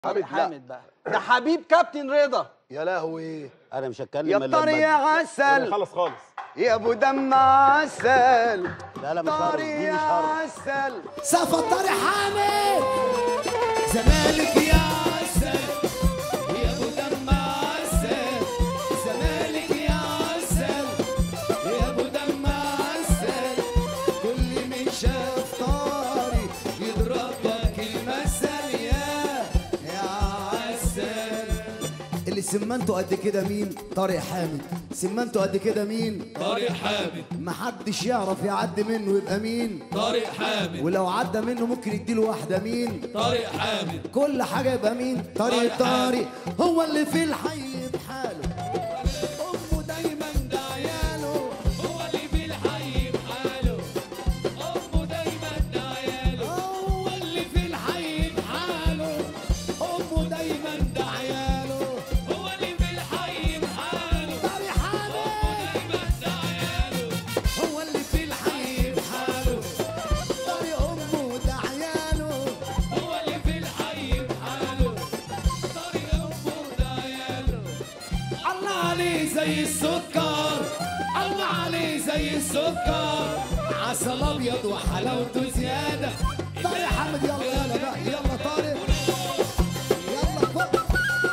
طارق حامد لا. حامد بقى ده حبيب كابتن رضا يا لهوي انا مش هتكلم يا إلا طري لما- يا عسل خلص خالص يا ابو دم عسل لا لا مش هرب طري دي يا مش هرب عسل سقف الطارق حامد زمالك يا عسل يا ابو دم عسل زمالك يا عسل يا ابو دم عسل كل من شاف طاري يضرب لك المثل يا يا عسل اللي سمنته قد كده مين طارق حامد سمنته قد كده مين طارق حامد محدش يعرف يعدي منه يبقى مين طارق حامد ولو عدى منه ممكن يديله واحدة مين طارق حامد كل حاجة يبقى مين طريق طارق هو اللي في الحي بحاله أمه دايما ده عياله هو اللي في الحي بحاله امه دايما ده عياله هو اللي في الحي بحاله أمه دايما ده عياله هو اللي في الحي بحاله طارق حامد دايما ده عياله هو اللي في الحي بحاله طارق أمه ده عياله هو اللي في الحي بحاله طارق امه ده عياله الله عليه زي السكر الله عليه زي السكر عسل ابيض وحلاوته زياده طارق حامد يلا يلا بقى يلا طارق يلا فوق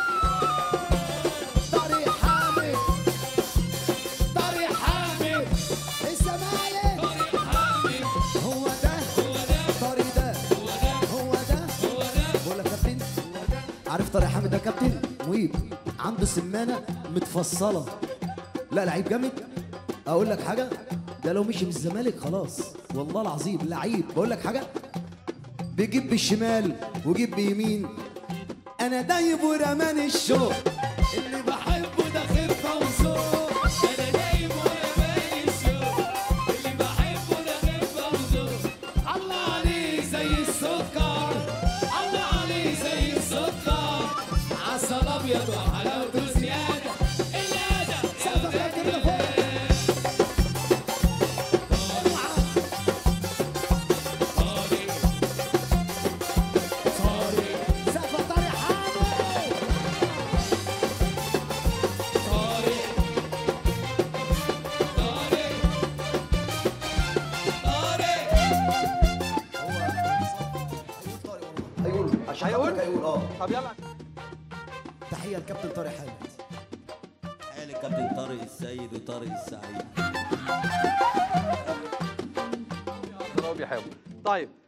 طارق حامد طارق حامد الزمالك طارق حامد هو ده طارق ده هو ده بقول لك يا كابتن عارف طارق حامد ده كابتن مهيب عنده سمانه متفصله لا لعيب جامد اقول لك حاجه ده لو مشي من الزمالك خلاص والله العظيم لعيب بقول لك حاجه بيجيب بالشمال ويجيب بيمين انا دايب ورمان الشوق اللي بحبه ده خفه وذوق انا نايم وانا بالي الشوق اللي بحبه ده خفه وذوق الله عليه زي السكر الله عليه زي السكر عسل ابيض وحلاوته زياده الادب سقفك يا كده فوق سقف طارق حامد هيقول عشان هيقول؟ حضرتك هيقول اه طب يلا تحيه لكابتن طارق حامد حال الكابتن طارق السيد وطارق السعيد هو بيحاول طيب